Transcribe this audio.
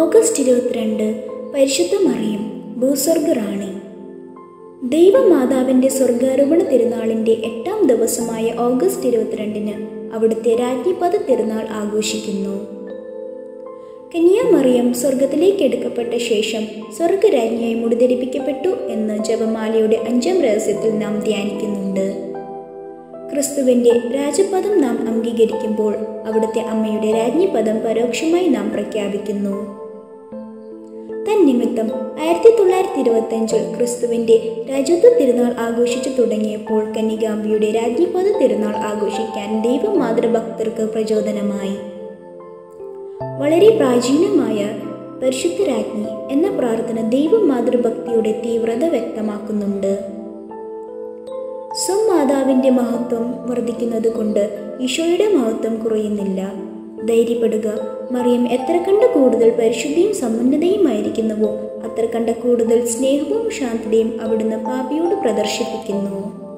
August ഇരുപത്തിരണ്ട് പരിശുദ്ധ മറിയം ഭൂസ്വർഗ റാണി ദൈവമാതാവിൻ്റെ സ്വർഗാരോപണ തിരുനാളിൻ്റെ എട്ടാം ദിവസമായ ഓഗസ്റ്റ് ഇരുപത്തിരണ്ടിന് അവിടുത്തെ രാജ്ഞിപദ തിരുനാൾ ആഘോഷിക്കുന്നു കന്യാമറിയം സ്വർഗത്തിലേക്ക് എടുക്കപ്പെട്ട ശേഷം സ്വർഗരാജ്ഞിയായി മുടിധരിപ്പിക്കപ്പെട്ടു എന്ന് ജപമാലയുടെ അഞ്ചാം രഹസ്യത്തിൽ നാം ധ്യാനിക്കുന്നുണ്ട് ക്രിസ്തുവിന്റെ രാജപദം നാം അംഗീകരിക്കുമ്പോൾ അവിടുത്തെ അമ്മയുടെ രാജ്ഞിപദം പരോക്ഷമായി നാം പ്രഖ്യാപിക്കുന്നു തന്നിമിത്തം ആയിരത്തി തൊള്ളായിരത്തി ഇരുപത്തി അഞ്ചിൽ ക്രിസ്തുവിന്റെ രാജ്യത്വ തിരുനാൾ ആഘോഷിച്ചു തുടങ്ങിയപ്പോൾ കന്യകാംബിയുടെ രാജ്ഞിപദ തിരുനാൾ ആഘോഷിക്കാൻ ദൈവമാതൃഭക്തർക്ക് പ്രചോദനമായി വളരെ പ്രാചീനമായ പരിശുദ്ധ രാജ്ഞി എന്ന പ്രാർത്ഥന ദൈവമാതൃഭക്തിയുടെ തീവ്രത വ്യക്തമാക്കുന്നുണ്ട് സ്വമാതാവിന്റെ മഹത്വം വർദ്ധിക്കുന്നത് കൊണ്ട് ഈശോയുടെ മഹത്വം കുറയുന്നില്ല ധൈര്യപ്പെടുക മറിയം എത്ര കണ്ട കൂടുതൽ പരിശുദ്ധിയും സമ്പന്നതയുമായിരിക്കുന്നുവോ അത്ര കണ്ട കൂടുതൽ സ്നേഹവും ശാന്തതയും അവിടുന്ന് പാപിയോട് പ്രദർശിപ്പിക്കുന്നു